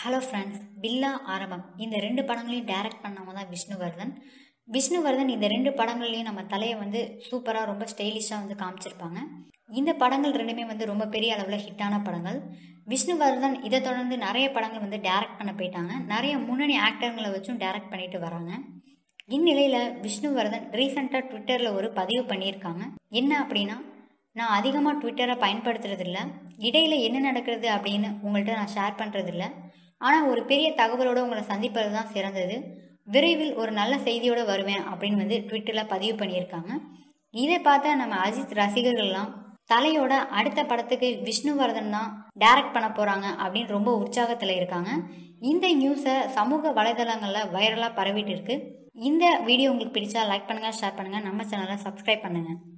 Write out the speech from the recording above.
hello friends பில்லா ஆரம்பம் இந்த ரெண்டு படங்களையும் டைரக்ட் பண்ணவங்க தான் விஷ்ணுவர்தன் விஷ்ணுவர்தன் இந்த ரெண்டு படங்கள்லையும் நம்ம தலையை வந்து சூப்பராக ரொம்ப ஸ்டைலிஷாக வந்து காமிச்சிருப்பாங்க இந்த படங்கள் ரெண்டுமே வந்து ரொம்ப பெரிய அளவில் ஹிட்டான படங்கள் விஷ்ணுவர்தன் இதை தொடர்ந்து நிறைய படங்கள் வந்து டைரக்ட் பண்ண போயிட்டாங்க நிறைய முன்னணி ஆக்டர்களை வச்சும் டைரக்ட் பண்ணிட்டு வராங்க இந்நிலையில் விஷ்ணுவர்தன் ரீசெண்டாக ட்விட்டரில் ஒரு பதிவு பண்ணியிருக்காங்க என்ன அப்படின்னா நான் அதிகமாக ட்விட்டரை பயன்படுத்துறதில்ல இடையில என்ன நடக்கிறது அப்படின்னு உங்கள்கிட்ட நான் ஷேர் பண்ணுறதில்ல ஆனால் ஒரு பெரிய தகவலோடு உங்களை சந்திப்பது தான் சிறந்தது விரைவில் ஒரு நல்ல செய்தியோடு வருவேன் அப்படின்னு வந்து ட்விட்டரில் பதிவு பண்ணியிருக்காங்க இதை பார்த்தா நம்ம அஜித் ரசிகர்கள்லாம் தலையோட அடுத்த படத்துக்கு விஷ்ணுவர்தன் தான் டைரக்ட் பண்ண போகிறாங்க அப்படின்னு ரொம்ப உற்சாகத்தில் இருக்காங்க இந்த நியூஸை சமூக வலைதளங்களில் வைரலாக பரவிட்டு இருக்கு இந்த வீடியோ உங்களுக்கு பிடிச்சா லைக் பண்ணுங்கள் ஷேர் பண்ணுங்கள் நம்ம சேனலை சப்ஸ்கிரைப் பண்ணுங்கள்